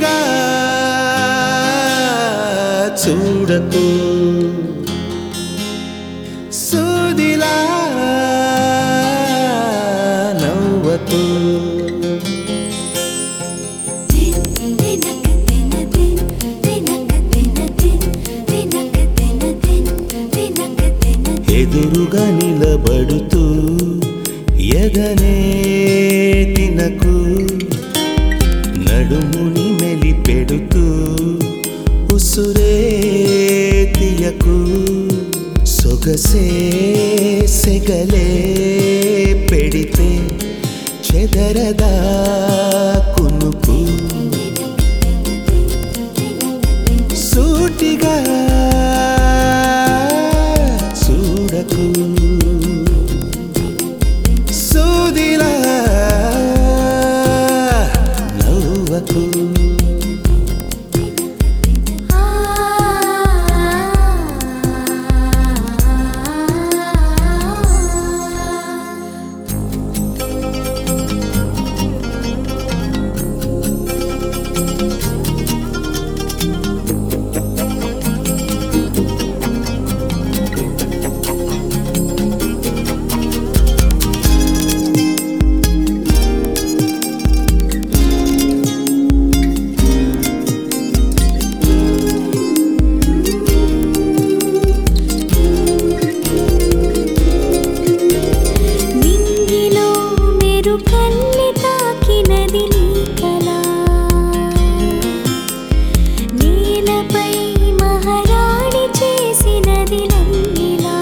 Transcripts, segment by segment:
సూటిగా చూడకు సూదిలా నవ్వకు ఎదురుగా నిలబడుతూ ఎదనే తినకు నడుముని మెలిపెడుతూ ఉసురే తీయకు సొగసే సెగలే పెడితే చెదరదా కునుకు సూటిగా చూడకు సూదిలా నవ్వకు నింగిలో మెరుకల్లి తాకినది నీ కళ నేలపై మహారాణి చేసినది నందిలా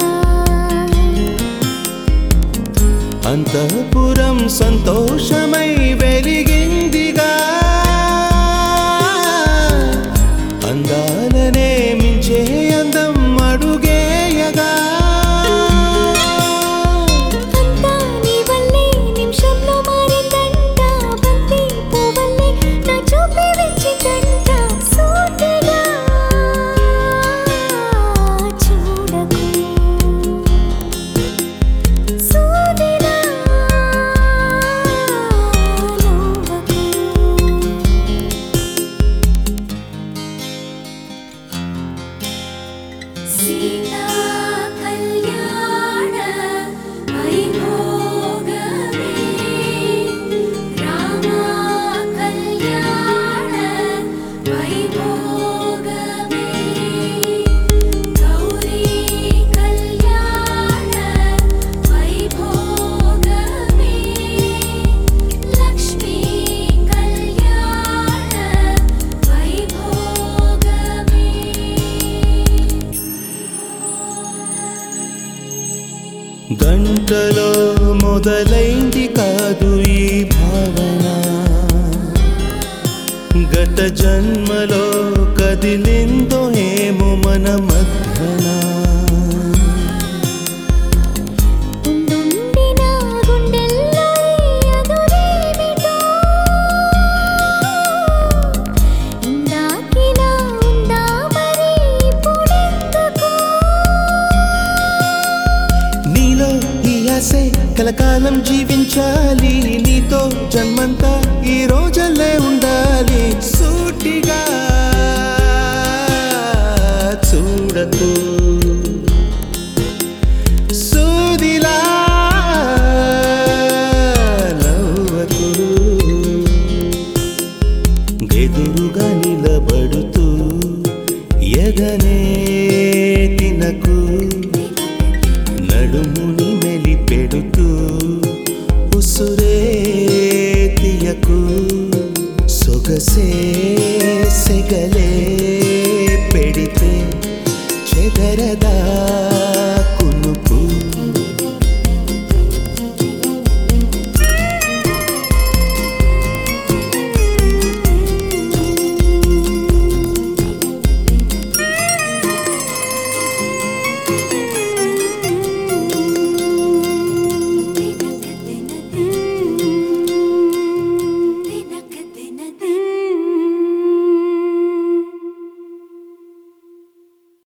అంతఃపురం సంతోషమై వెలిగిందిగా అందాలనే మించే అందం అడుగేయగా అంతా నీ వల్లే నిమిషంలో మారిందంట బంతి పువ్వల్లే నా చూపే వెచ్చిందంట సూటిగా చూడకు సూదిలా నవ్వకు సీతా కళ్యాణ వైభోగమే రామ కళ్యాణ వైభోగమే గౌరీ కళ్యాణ వైభోగమే లక్ష్మీ కళ్యాణ వైభోగమే గంటలో మొదలైంది కాదు ఈ భావన గత జన్మలో కదిలిందో ఏమో మన మధ్యన ఉండుండి నా గుండెల్లో ఈ అదురేమిటో ఇందాకిలా ఉందా మరి ఇప్పుడెందుకు నీలో ఈ ఆశే కలకాలం జీవించాలి నీతో జన్మంతా ఈ రోజల్లే ఉండాలి సూటిగా చూడకు సూదిలా నవ్వకు ఎదురుగా నిలబడుతూ ఎదనే తినకు నడుముని మెలిపెడుతూ ఉసురే తీయకు సొగసే సెగలే పెడితే చెదరదా